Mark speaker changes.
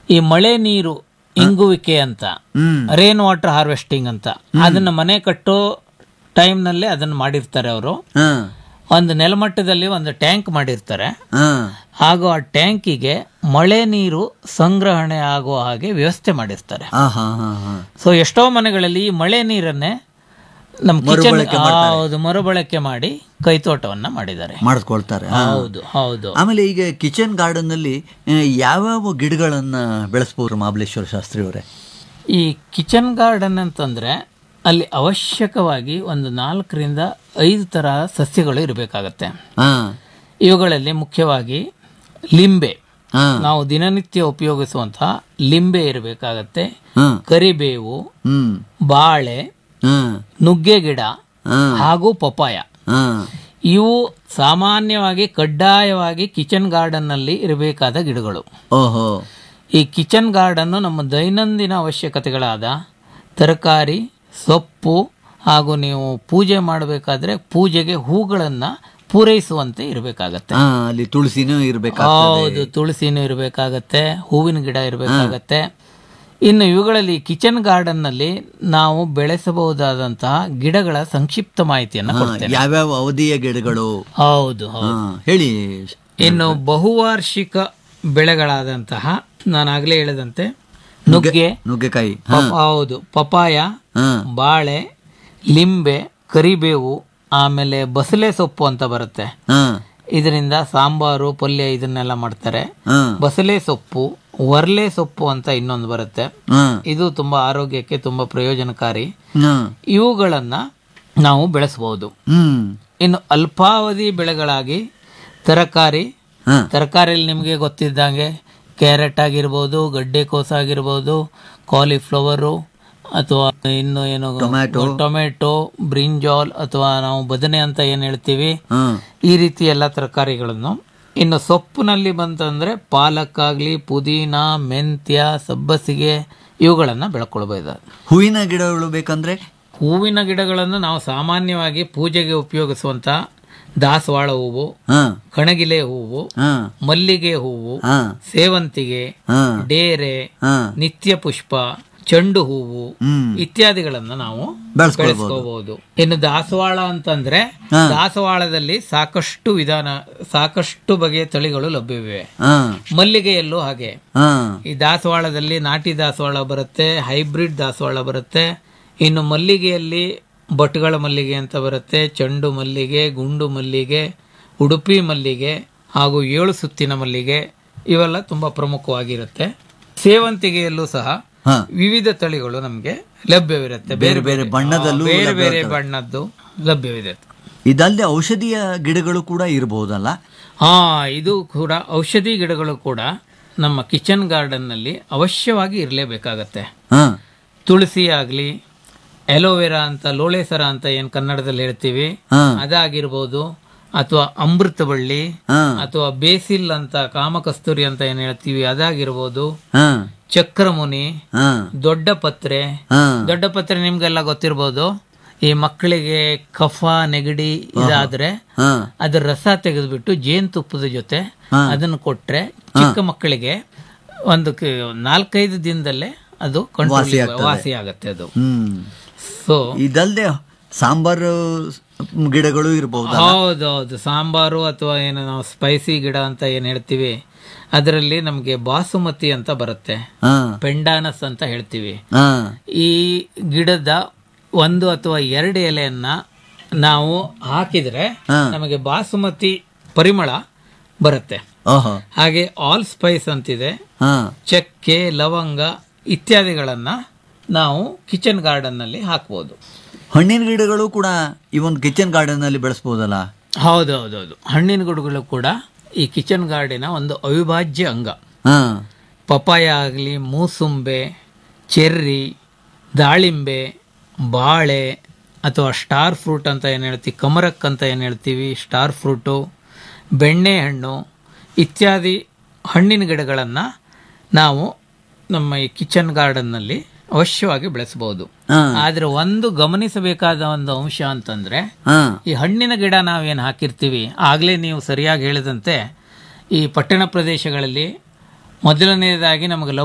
Speaker 1: ಈ ಮಳೆ ನೀರು ಇಂಗುವಿಕೆ ಅಂತ
Speaker 2: ಹ್ಮ್
Speaker 1: ರೇನ್ ವಾಟರ್ ಹಾರ್ವೆಸ್ಟಿಂಗ್ ಅಂತ ಅದನ್ನ ಮನೆ ಕಟ್ಟೋ ಟೈಮ್ನಲ್ಲೇ ಅದನ್ನ ಮಾಡಿರ್ತಾರೆ ಅವರು
Speaker 2: ಹಾ
Speaker 1: ಒಂದು ನೆಲಮಟ್ಟದಲ್ಲಿ ಒಂದು ಟ್ಯಾಂಕ್ ಮಾಡಿರ್ತಾರೆ
Speaker 2: ಹಾ
Speaker 1: ಹಾಗೂ ಆ ಟ್ಯಾಂಕಿಗೆ ಮಳೆ ನೀರು ಸಂಗ್ರಹಣೆ ಆಗುವ ಹಾಗೆ ವ್ಯವಸ್ಥೆ ಮಾಡಿರ್ತಾರೆ
Speaker 2: ಹಾ ಹಾ ಹಾ ಹಾ
Speaker 1: ಸೊ ಎಷ್ಟೋ ಮನೆಗಳಲ್ಲಿ ಈ ಮಳೆ ನೀರನ್ನೇ ನಮ್ಮ ಕಿಚನ್ ಹೌದು ಮರುಬಳಕೆ ಮಾಡಿ ಕೈತೋಟವನ್ನ ಮಾಡಿದ್ದಾರೆ
Speaker 2: ಮಾಡಿಸ್ಕೊಳ್ತಾರೆ ಹಾ.
Speaker 1: ಹೌದು ಹೌದು
Speaker 2: ಆಮೇಲೆ ಈಗ ಕಿಚನ್ ಗಾರ್ಡನ್ ನಲ್ಲಿ ಆ, ಯಾವ್ಯಾವ ಗಿಡಗಳನ್ನ ಬೆಳೆಸಬಹುದು ಮಹಾಬಲೇಶ್ವರ ಶಾಸ್ತ್ರಿ ಅವರೇ
Speaker 1: ಈ ಕಿಚನ್ ಗಾರ್ಡನ್ ಅಂತಂದ್ರೆ ಅಲ್ಲಿ ಅವಶ್ಯಕವಾಗಿ ಒಂದು ನಾಲ್ಕರಿಂದ ಐದು ತರ ಸಸ್ಯಗಳು ಇರಬೇಕಾಗತ್ತೆ
Speaker 2: ಹಾ
Speaker 1: ಇವುಗಳಲ್ಲಿ ಮುಖ್ಯವಾಗಿ ಲಿಂಬೆ
Speaker 2: ಹಾ
Speaker 1: ನಾವು ದಿನನಿತ್ಯ ಉಪಯೋಗಿಸುವಂತಹ ಲಿಂಬೆ ಇರಬೇಕಾಗತ್ತೆ
Speaker 2: ಹಾ
Speaker 1: ಕರಿಬೇವು
Speaker 2: ಹ್ಮ್
Speaker 1: ಬಾಳೆ
Speaker 2: ಹಾ
Speaker 1: ನುಗ್ಗೆ ಗಿಡ
Speaker 2: ಹಾ
Speaker 1: ಹಾಗೂ ಪಪಾಯ
Speaker 2: ಹಾ
Speaker 1: ಇವು ಸಾಮಾನ್ಯವಾಗಿ ಕಡ್ಡಾಯವಾಗಿ ಕಿಚನ್ ಗಾರ್ಡನ್ ನಲ್ಲಿ ಇರಬೇಕಾದ ಗಿಡಗಳು
Speaker 2: ಓಹೋ
Speaker 1: ಈ ಕಿಚನ್ ಗಾರ್ಡನ್ನು ನಮ್ಮ ದೈನಂದಿನ ಅವಶ್ಯಕತೆಗಳಾದ ತರಕಾರಿ ಸೊಪ್ಪು ಹಾಗೂ ನೀವು ಪೂಜೆ ಮಾಡಬೇಕಾದ್ರೆ ಪೂಜೆಗೆ ಹೂಗಳನ್ನು ಪೂರೈಸುವಂತೆ ಇರಬೇಕಾಗತ್ತೆ
Speaker 2: ಹಾ ಅಲ್ಲಿ ತುಳಸಿನೂ ಇರ್ಬೇಕಾ
Speaker 1: ಹೌದು ತುಳಸಿನೂ ಇರಬೇಕಾಗತ್ತೆ ಹೂವಿನ ಗಿಡ ಇರಬೇಕಾಗತ್ತೆ ಇನ್ನು ಇವುಗಳಲ್ಲಿ ಕಿಚನ್ ಗಾರ್ಡನ್ ನಲ್ಲಿ ನಾವು ಬೆಳೆಸಬಹುದಾದಂತಹ ಗಿಡಗಳ ಸಂಕ್ಷಿಪ್ತ ಮಾಹಿತಿಯನ್ನು ಕೊಡ್ತೇನೆ
Speaker 2: ಯಾವ್ಯಾವ ಅವಧಿಯ ಗಿಡಗಳು
Speaker 1: ಹೌದು ಹೌದು
Speaker 2: ಹಾ ಹೇಳಿ
Speaker 1: ಇನ್ನು ಬಹುವಾರ್ಷಿಕ ಬೆಳೆಗಳಾದಂತಹ ನಾನು ಆಗಲೇ ಹೇಳಿದಂತೆ ನುಗ್ಗೆ
Speaker 2: ನುಗ್ಗೆಕಾಯಿ
Speaker 1: ಪಪ್- ಹೌದು ಪಪಾಯ
Speaker 2: ಹಾ
Speaker 1: ಬಾಳೆ ಲಿಂಬೆ ಕರಿಬೇವು ಆಮೇಲೆ ಬಸಳೆ ಸೊಪ್ಪು ಅಂತ ಬರುತ್ತೆ
Speaker 2: ಹಾ
Speaker 1: ಇದರಿಂದ ಸಾಂಬಾರು ಪಲ್ಯ ಇದನ್ನೆಲ್ಲ ಮಾಡ್ತಾರೆ
Speaker 2: ಹಾ
Speaker 1: ಬಸಳೆ ಸೊಪ್ಪು ವರ್ಲೆ ಸೊಪ್ಪು ಅಂತ ಇನ್ನೊಂದು ಬರುತ್ತೆ
Speaker 2: ಹಾ
Speaker 1: ಇದು ತುಂಬಾ ಆರೋಗ್ಯಕ್ಕೆ ತುಂಬಾ ಪ್ರಯೋಜನಕಾರಿ
Speaker 2: ಹಾ
Speaker 1: ಇವುಗಳನ್ನ ನಾವು ಬೆಳೆಸಬಹುದು
Speaker 2: ಹ್ಮ್
Speaker 1: ಇನ್ನು ಅಲ್ಪಾವಧಿ ಬೆಳೆಗಳಾಗಿ ತರಕಾರಿ
Speaker 2: ಹಾ
Speaker 1: ತರಕಾರಿಯಲ್ಲಿ ನಿಮಗೆ ಗೊತ್ತಿದ್ದಂಗೆ ಕ್ಯಾರೆಟ್ ಆಗಿರ್ಬೋದು ಗಡ್ಡೆಕೋಸು ಆಗಿರ್ಬೋದು ಕಾಲಿಫ್ಲವರು ಅಥವಾ ಇನ್ನು ಏನು
Speaker 2: ಟೊಮ್ಯಾಟೊ.
Speaker 1: ಟೊಮೆಟೊ ಬ್ರಿಂಜಾಲ್ ಅಥವಾ ನಾವು ಬದನೆ ಅಂತ ಏನು ಹೇಳ್ತೀವಿ
Speaker 2: ಹಾ
Speaker 1: ಈ ರೀತಿ ಎಲ್ಲ ತರಕಾರಿಗಳನ್ನು ಇನ್ನು ಸೊಪ್ಪಿನಲ್ಲಿ ಬಂತಂದ್ರೆ ಪಾಲಕ್ ಆಗಲಿ ಪುದೀನ ಮೆಂತ್ಯ ಸಬ್ಬಸಿಗೆ ಇವುಗಳನ್ನು ಬೆಳ್ಕೊಳ್ಬೋದು
Speaker 2: ಹೂವಿನ ಗಿಡಗಳು ಬೇಕಂದ್ರೆ
Speaker 1: ಹೂವಿನ ಗಿಡಗಳನ್ನು ನಾವು ಸಾಮಾನ್ಯವಾಗಿ ಪೂಜೆಗೆ ಉಪಯೋಗಿಸುವಂತ ದಾಸವಾಳ ಹೂವು
Speaker 2: ಹಾ
Speaker 1: ಕಣಗಿಲೆ ಹೂವು
Speaker 2: ಹಾ
Speaker 1: ಮಲ್ಲಿಗೆ ಹೂವು
Speaker 2: ಹಾ
Speaker 1: ಸೇವಂತಿಗೆ
Speaker 2: ಹಾ
Speaker 1: ಡೇರೆ
Speaker 2: ಹಾ
Speaker 1: ನಿತ್ಯ ಪುಷ್ಪ ಚೆಂಡು ಹೂವು
Speaker 2: ಹ್ಮ್
Speaker 1: ಇತ್ಯಾದಿಗಳನ್ನ ನಾವು
Speaker 2: ಬೆಳೆಸ್ಕೊಳ್ಬಹುದು
Speaker 1: ಬೆಳೆಸ್ಕೋಬಹುದು ಇನ್ನು ದಾಸವಾಳ ಅಂತಂದ್ರೆ
Speaker 2: ಹಾ.
Speaker 1: ದಾಸವಾಳದಲ್ಲಿ ಸಾಕಷ್ಟು ವಿಧಾನ ಸಾಕಷ್ಟು ಬಗೆಯ ತಳಿಗಳು ಲಭ್ಯವಿವೆ
Speaker 2: ಹಾ
Speaker 1: ಮಲ್ಲಿಗೆಯಲ್ಲೂ ಹಾಗೆ
Speaker 2: ಹಾ
Speaker 1: ಈ ದಾಸವಾಳದಲ್ಲಿ ನಾಟಿ ದಾಸವಾಳ ಬರುತ್ತೆ ಹೈಬ್ರಿಡ್ ದಾಸವಾಳ ಬರುತ್ತೆ ಇನ್ನು ಮಲ್ಲಿಗೆಯಲ್ಲಿ ಭಟ್ಗಳ ಮಲ್ಲಿಗೆ ಅಂತ ಬರುತ್ತೆ ಚೆಂಡು ಮಲ್ಲಿಗೆ ಗುಂಡು ಮಲ್ಲಿಗೆ ಉಡುಪಿ ಮಲ್ಲಿಗೆ ಹಾಗೂ ಏಳು ಸುತ್ತಿನ ಮಲ್ಲಿಗೆ ಇವೆಲ್ಲ ತುಂಬಾ ಪ್ರಮುಖವಾಗಿರುತ್ತೆ ಸೇವಂತಿಗೆಯಲ್ಲೂ ಸಹ
Speaker 2: ಹಾ
Speaker 1: ವಿವಿಧ ತಳಿಗಳು ನಮಗೆ ಲಭ್ಯವಿರುತ್ತೆ
Speaker 2: ಬೇರೆ ಬೇರೆ ಬಣ್ಣದಲ್ಲೂ
Speaker 1: ಬೇರೆ ಬೇರೆ ಬಣ್ಣದ್ದು ಲಭ್ಯವಿದೆ
Speaker 2: ಇದಲ್ಲದೆ ಔಷಧಿಯ ಗಿಡಗಳು ಕೂಡ ಇರಬಹುದಲ್ಲ
Speaker 1: ಹಾ ಇದು ಕೂಡ ಔಷಧಿ ಗಿಡಗಳು ಕೂಡ ನಮ್ಮ ಕಿಚನ್ ಗಾರ್ಡನ್ ನಲ್ಲಿ ಅವಶ್ಯವಾಗಿ ಇರಲೇಬೇಕಾಗತ್ತೆ
Speaker 2: ಹಾ
Speaker 1: ತುಳಸಿ ಆಗಲಿ ಎಲೋವೆರಾ ಅಂತ ಲೋಳೆಸರ ಅಂತ ಏನು ಕನ್ನಡದಲ್ಲಿ ಹೇಳ್ತೀವಿ
Speaker 2: ಹಾ
Speaker 1: ಅದಾಗಿರ್ಬೋದು ಅಥವಾ ಅಮೃತ ಬಳ್ಳಿ
Speaker 2: ಹಾ
Speaker 1: ಅಥವಾ ಬೇಸಿಲ್ ಅಂತ ಕಾಮಕಸ್ತೂರಿ ಅಂತ ಏನು ಹೇಳ್ತೀವಿ ಅದಾಗಿರ್ಬೋದು
Speaker 2: ಹಾ
Speaker 1: ಚಕ್ರಮುನಿ
Speaker 2: ಹಾ
Speaker 1: ದೊಡ್ಡ ಪತ್ರೆ
Speaker 2: ಹಾ
Speaker 1: ದೊಡ್ಡ ಪತ್ರೆ ನಿಮ್ಗೆಲ್ಲ ಗೊತ್ತಿರ್ಬೋದು ಈ ಮಕ್ಕಳಿಗೆ ಕಫ ನೆಗಡಿ ಇದಾದ್ರೆ
Speaker 2: ಹಾ
Speaker 1: ಅದ್ರ ರಸ ತೆಗೆದುಬಿಟ್ಟು ಜೇನುತುಪ್ಪದ ಜೊತೆ
Speaker 2: ಹಾ.
Speaker 1: ಅದನ್ನು ಕೊಟ್ರೆ ಚಿಕ್ಕ ಮಕ್ಕಳಿಗೆ ಒಂದು ಕ- ನಾಲ್ಕೈದು ದಿನದಲ್ಲೇ ಅದು ಕಂಟ್ರೋಲ್ ವಾಸಿ ಆಗತ್ತೆ ಅದು
Speaker 2: ಹ್ಮ್
Speaker 1: ಸೊ
Speaker 2: ಇದಲ್ಲದೆ ಸಾಂಬಾರು ಗಿಡಗಳು ಇರಬಹುದು
Speaker 1: ಹೌದೌದು ಸಾಂಬಾರು ಅಥವಾ ಏನು ನಾವು ಸ್ಪೈಸಿ ಗಿಡ ಅಂತ ಏನ್ ಹೇಳ್ತೀವಿ ಅದರಲ್ಲಿ ನಮಗೆ ಬಾಸುಮತಿ ಅಂತ ಬರುತ್ತೆ
Speaker 2: ಹಾ
Speaker 1: ಪೆಂಡಾನಸ್ ಅಂತ ಹೇಳ್ತೀವಿ
Speaker 2: ಹಾ
Speaker 1: ಈ ಗಿಡದ ಒಂದು ಅಥವಾ ಎರಡು ಎಲೆಯನ್ನ ನಾವು ಹಾಕಿದ್ರೆ
Speaker 2: ಹಾ.
Speaker 1: ನಮಗೆ ಬಾಸುಮತಿ ಪರಿಮಳ ಬರುತ್ತೆ
Speaker 2: ಓಹೋ
Speaker 1: ಹಾಗೆ ಆಲ್ ಸ್ಪೈಸ್ ಅಂತಿದೆ
Speaker 2: ಹಾ
Speaker 1: ಚಕ್ಕೆ ಲವಂಗ ಇತ್ಯಾದಿಗಳನ್ನ ನಾವು ಕಿಚನ್ ಗಾರ್ಡನ್ ನಲ್ಲಿ ಹಾಕ್ಬೋದು
Speaker 2: ಹಣ್ಣಿನ ಗಿಡಗಳು ಕೂಡ ಈ ಒಂದು ಕಿಚನ್ ಗಾರ್ಡನ್ ಅಲ್ಲಿ ಬೆಳೆಸಬಹುದಲ್ಲ
Speaker 1: ಹೌದೌದೌದು ಹಣ್ಣಿನ ಗಿಡಗಳು ಕೂಡ ಈ ಕಿಚನ್ ಗಾರ್ಡಿನ ಒಂದು ಅವಿಭಾಜ್ಯ ಅಂಗ
Speaker 2: ಹಾ
Speaker 1: ಪಪಾಯ ಆಗಲಿ ಮೂಸುಂಬೆ ಚೆರ್ರಿ ದಾಳಿಂಬೆ ಬಾಳೆ ಅಥವಾ ಸ್ಟಾರ್ ಫ್ರೂಟ್ ಅಂತ ಏನು ಹೇಳ್ತೀವಿ ಕಮರಕ್ ಅಂತ ಏನು ಹೇಳ್ತೀವಿ ಸ್ಟಾರ್ ಫ್ರೂಟು ಬೆಣ್ಣೆಹಣ್ಣು ಇತ್ಯಾದಿ ಹಣ್ಣಿನ ಗಿಡಗಳನ್ನು ನಾವು ನಮ್ಮ ಈ ಕಿಚನ್ ಗಾರ್ಡನ್ನಲ್ಲಿ ಅವಶ್ಯವಾಗಿ ಬೆಳೆಸಬಹುದು
Speaker 2: ಹಾ
Speaker 1: ಆದರೆ ಒಂದು ಗಮನಿಸಬೇಕಾದ ಒಂದು ಅಂಶ ಅಂತಂದ್ರೆ
Speaker 2: ಹಾ
Speaker 1: ಈ ಹಣ್ಣಿನ ಗಿಡ ನಾವೇನು ಹಾಕಿರ್ತೀವಿ ಆಗಲೇ ನೀವು ಸರಿಯಾಗಿ ಹೇಳಿದಂತೆ ಈ ಪಟ್ಟಣ ಪ್ರದೇಶಗಳಲ್ಲಿ ಮೊದಲನೆಯದಾಗಿ ನಮಗೆ